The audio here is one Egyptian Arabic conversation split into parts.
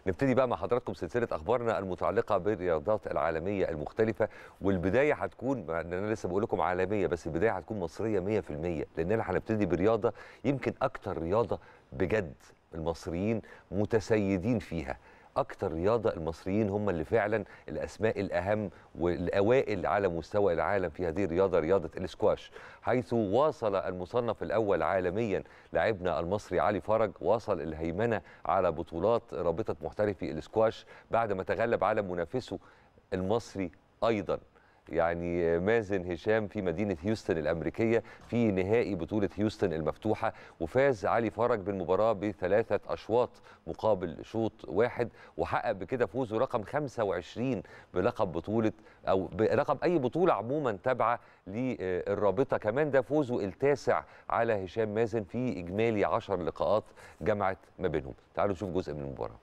نبتدي بقى مع حضراتكم سلسله اخبارنا المتعلقه بالرياضات العالميه المختلفه والبدايه هتكون مع ان انا لسه بقول لكم عالميه بس البدايه هتكون مصريه 100% لاننا هنبتدي برياضه يمكن اكتر رياضه بجد المصريين متسيدين فيها اكتر رياضه المصريين هم اللي فعلا الاسماء الاهم والاوائل على مستوى العالم في هذه الرياضه رياضه الاسكواش حيث واصل المصنف الاول عالميا لاعبنا المصري علي فرج وصل الهيمنه على بطولات رابطه محترفي الاسكواش بعد ما تغلب على منافسه المصري ايضا يعني مازن هشام في مدينة هيوستن الأمريكية في نهائي بطولة هيوستن المفتوحة وفاز علي فرج بالمباراة بثلاثة أشواط مقابل شوط واحد وحقق بكده فوزه رقم 25 بلقب بطولة أو برقم أي بطولة عموما تابعة للرابطة كمان ده فوزه التاسع على هشام مازن في إجمالي 10 لقاءات جمعت ما بينهم تعالوا نشوف جزء من المباراة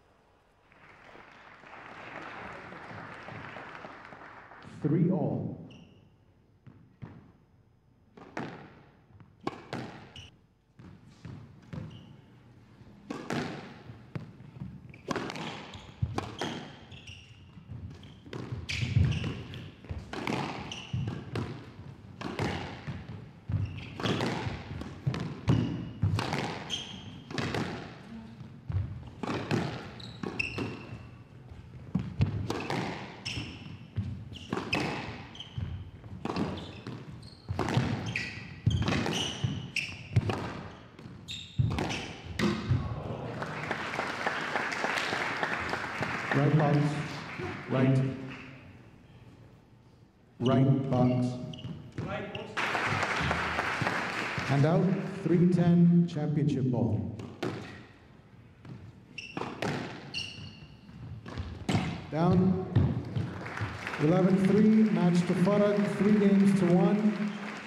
Three all. Right box, right. Right box. And out, 310 championship ball. Down, 11-3, match to Farag, three games to one.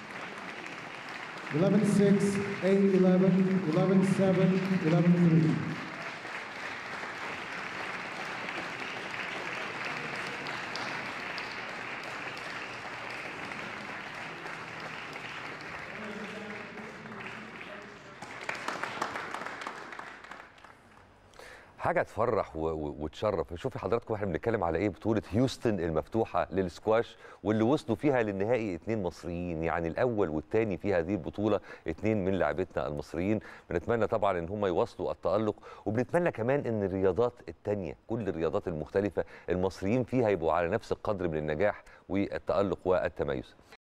11-6, 8-11, 11-7, 11-3. حاجه تفرح و- و- وتشرف شوفي حضراتكم احنا بنتكلم على ايه بطوله هيوستن المفتوحه للسكواش واللي وصلوا فيها للنهائي اتنين مصريين يعني الاول والثاني في هذه البطوله اتنين من لاعبتنا المصريين بنتمنى طبعا ان هم يواصلوا التالق وبنتمنى كمان ان الرياضات الثانيه كل الرياضات المختلفه المصريين فيها يبقوا على نفس القدر من النجاح والتالق والتميز